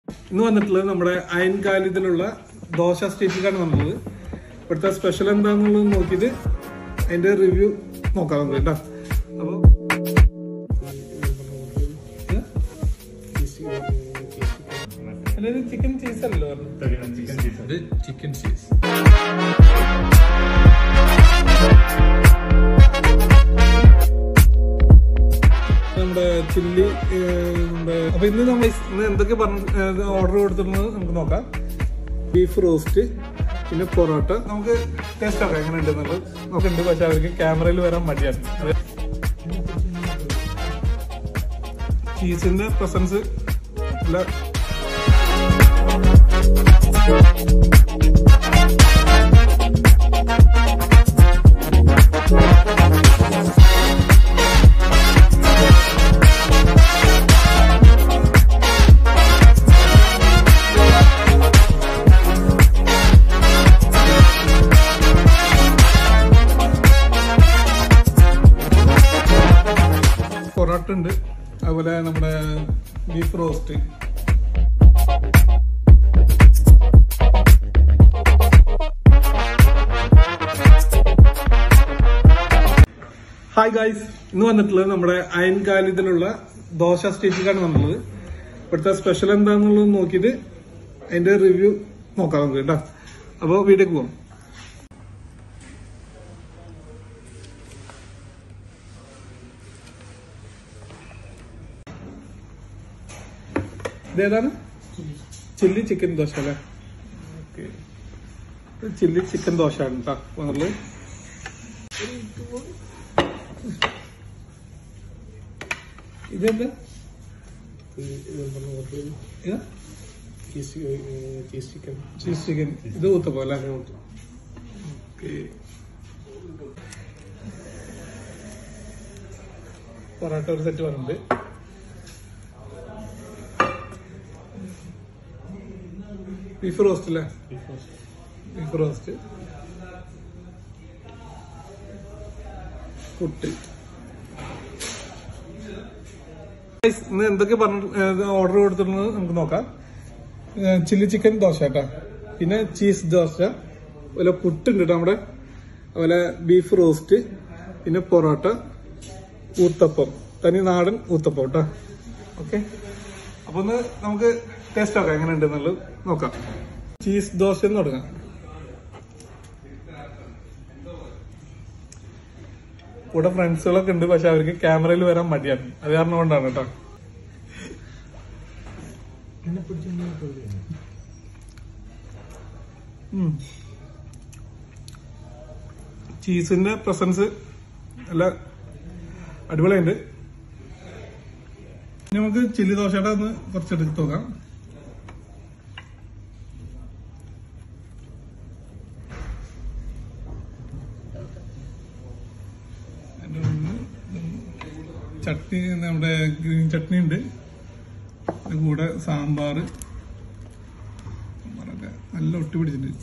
ഇന്ന് വന്നിട്ടുള്ളത് നമ്മുടെ അയൻകാലിതിലുള്ള ദോശ സ്റ്റേറ്റിലാണ് വന്നത് ഇവിടുത്തെ സ്പെഷ്യൽ എന്താണെന്നുള്ളത് നോക്കിയിട്ട് അതിന്റെ റിവ്യൂ നോക്കാം നമുക്ക് കേട്ടോ അപ്പോൾ ചിക്കൻ ചീസ് അല്ലല്ലോ ഇത് ചിക്കൻ ചീസ് നമ്മുടെ ചില്ലി നമ്മുടെ അപ്പൊ ഇന്ന് നമ്മൾ ഇന്ന് എന്തൊക്കെ പറഞ്ഞ ഓർഡർ കൊടുത്തിട്ടുള്ളത് നമുക്ക് നോക്കാം ബീഫ് റോസ്റ്റ് പിന്നെ പൊറോട്ട നമുക്ക് ടേസ്റ്റ് ആക്കാം എങ്ങനെ ഉണ്ടെന്നുള്ളത് നോക്കുന്നുണ്ട് പക്ഷെ അവർക്ക് ക്യാമറയിൽ വരാൻ മടിയാണ് അത് ചീസിന്റെ പ്രസൻസ് നല്ല പൊറോട്ട ഉണ്ട് അതുപോലെ നമ്മുടെ ബീഫ് റോസ്റ്റ് ഹായ് ഗായ്സ് ഇന്ന് വന്നിട്ടുള്ളത് നമ്മുടെ അയൻകാലിതിലുള്ള ദോശ സ്റ്റേറ്റിലാണ് വന്നുള്ളത് ഇവിടുത്തെ സ്പെഷ്യൽ എന്താണെന്നുള്ളത് നോക്കിയിട്ട് അതിന്റെ റിവ്യൂ നോക്കാം നമുക്ക് കേട്ടോ അപ്പോൾ വീഡിയോക്ക് പോകാം ഇതേതാണ് ചില്ലി ചിക്കൻ ദോശ അല്ലേ ഓക്കെ ചില്ലി ചിക്കൻ ദോശ ആണ് കേട്ടോ വന്നുള്ളത് ഇതെന്താ ഇതാ? ചീസ് ചിക്കൻ ഇത് ഊത്തപ്പോ അല്ലേ ഓക്കെ പൊറോട്ട ഒരു സെറ്റ് പറഞ്ഞിട്ടുണ്ട് ബീഫ് റോസ്റ്റ് അല്ലേ ബീഫ് റോസ്റ്റ് പുട്ട് Guys, ഇന്ന് എന്തൊക്കെ പറഞ്ഞ ഓർഡർ കൊടുത്തിട്ടുള്ളത് നമുക്ക് നോക്കാം ചില്ലി ചിക്കൻ ദോശ കേട്ടോ പിന്നെ ചീസ് ദോശ അതുപോലെ പുട്ടുണ്ട് കേട്ടോ നമ്മുടെ അതുപോലെ ബീഫ് റോസ്റ്റ് പിന്നെ പൊറോട്ട ഊത്തപ്പം തനി നാടൻ ഊത്തപ്പം കേട്ടോ ഓക്കെ അപ്പൊ ഒന്ന് നമുക്ക് ടേസ്റ്റ് നോക്കാം എങ്ങനെ ഉണ്ടെന്നുള്ളത് നോക്കാം ചീസ് ദോശ എന്ന് തുടങ്ങാം കൂടെ ഫ്രണ്ട്സുകളൊക്കെ ഉണ്ട് പക്ഷെ അവർക്ക് ക്യാമറയിൽ വരാൻ മടിയാണ് അത് കാരണം കൊണ്ടാണ് കേട്ടോ ഉം. ചീസിന്റെ പ്രസൻസ് നല്ല അടിപൊളിയുണ്ട് ഇനി നമുക്ക് ചില്ലി ദോശയുടെ ഒന്ന് കുറച്ചെടുത്ത് നോക്കാം അതിന്റെ ഉള്ളില് ചട്നി നമ്മുടെ ഗ്രീൻ ചട്നി ഉണ്ട് അതിന്റെ കൂടെ സാമ്പാർ സാമ്പാറൊക്കെ നല്ല ഒട്ടി പിടിച്ചിട്ടുണ്ട്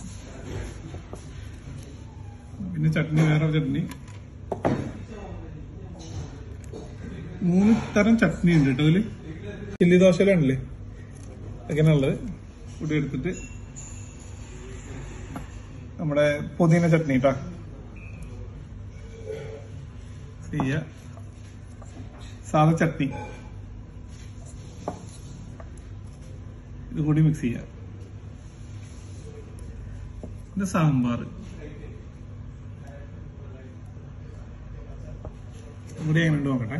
പിന്നെ ചട്നി വേറെ ചട്നി മൂന്ന് തരം ചട്നി ഉണ്ട് കേട്ടോ ഇതില് ചില്ലി ദോശയിലാണല്ലേ അങ്ങനെയുള്ളത് കൂടി എടുത്തിട്ട് നമ്മുടെ പുതിന ചട്നി കേട്ടോ ചെയ്യ സാധാ ചട്നി ഇത് കൂടി മിക്സ് ചെയ്യാം പിന്നെ സാമ്പാർ ഇവിടെ എങ്ങനെ നോക്കട്ടെ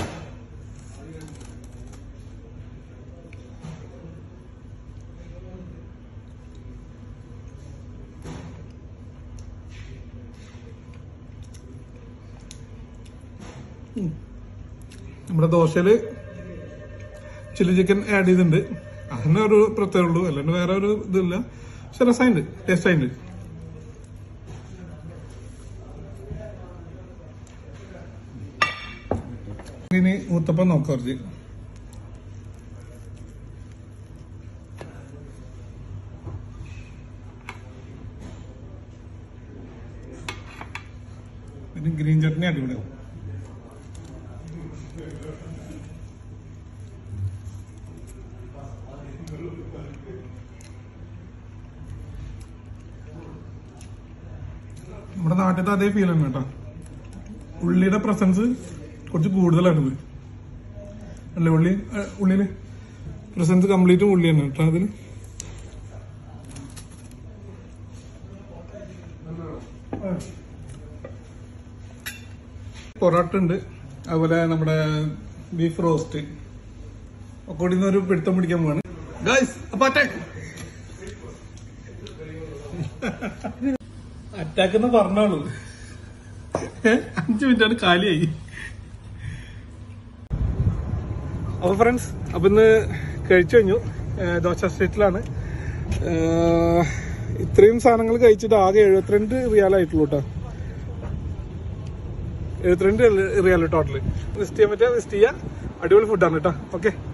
ഉം. നമ്മുടെ ദോശയില് ചില്ലി ചിക്കൻ ആഡ് ചെയ്തിട്ടുണ്ട് അതിന് ഒരു പ്രത്യേകത ഉള്ളൂ അല്ലാണ്ട് വേറെ ഒരു ഇതില്ല പക്ഷെ രസമുണ്ട് ടേസ്റ്റ് ആയിട്ടുണ്ട് ഇനി ഊത്തപ്പം നോക്കാം കുറച്ച് പിന്നെ ഗ്രീൻ ചട്നി അടിപൊളിയാവും നമ്മുടെ നാട്ടിലത്തെ അതേ ഫീൽ തന്നെ കേട്ടോ ഉള്ളിയുടെ പ്രസൻസ് കുറച്ച് കൂടുതലാണ് ഇത് അല്ലേ ഉള്ളി ഏ, ഉള്ളില് പ്രസൻസ് കംപ്ലീറ്റ് ഉള്ളി തന്നെ കേട്ടോ അതിന് പൊറോട്ട ഉണ്ട് അതുപോലെ നമ്മുടെ ബീഫ് റോസ്റ്റ് ഒക്കെ കൂടി ഇന്ന് ഒരു പിടുത്തം പിടിക്കാൻ പോവാണ് ഗൈസ് അപ്പൊ അറ്റാക്ക് അറ്റാക്ക് എന്ന് പറഞ്ഞോളൂ ഏ? അഞ്ചു മിനിറ്റാണ് കാലിയായി അപ്പൊ ഫ്രണ്ട്സ് അപ്പൊ ഇന്ന് കഴിച്ചു കഴിഞ്ഞു ഏ, ദോശ സ്ട്രീറ്റിലാണ് ഏ, ഇത്രയും സാധനങ്ങൾ കഴിച്ചിട്ട് ആകെ എഴുപത്തിരണ്ട് റിയാലായിട്ടുള്ളൂ കേട്ടോ എഴുപത്തിരണ്ട് റിയാൽ ടോട്ടല് വിസിറ്റ് ചെയ്യാൻ പറ്റിയ വിസിറ്റ് ചെയ്യാം അടിപൊളി ഫുഡാണ് കേട്ടോ ഓക്കെ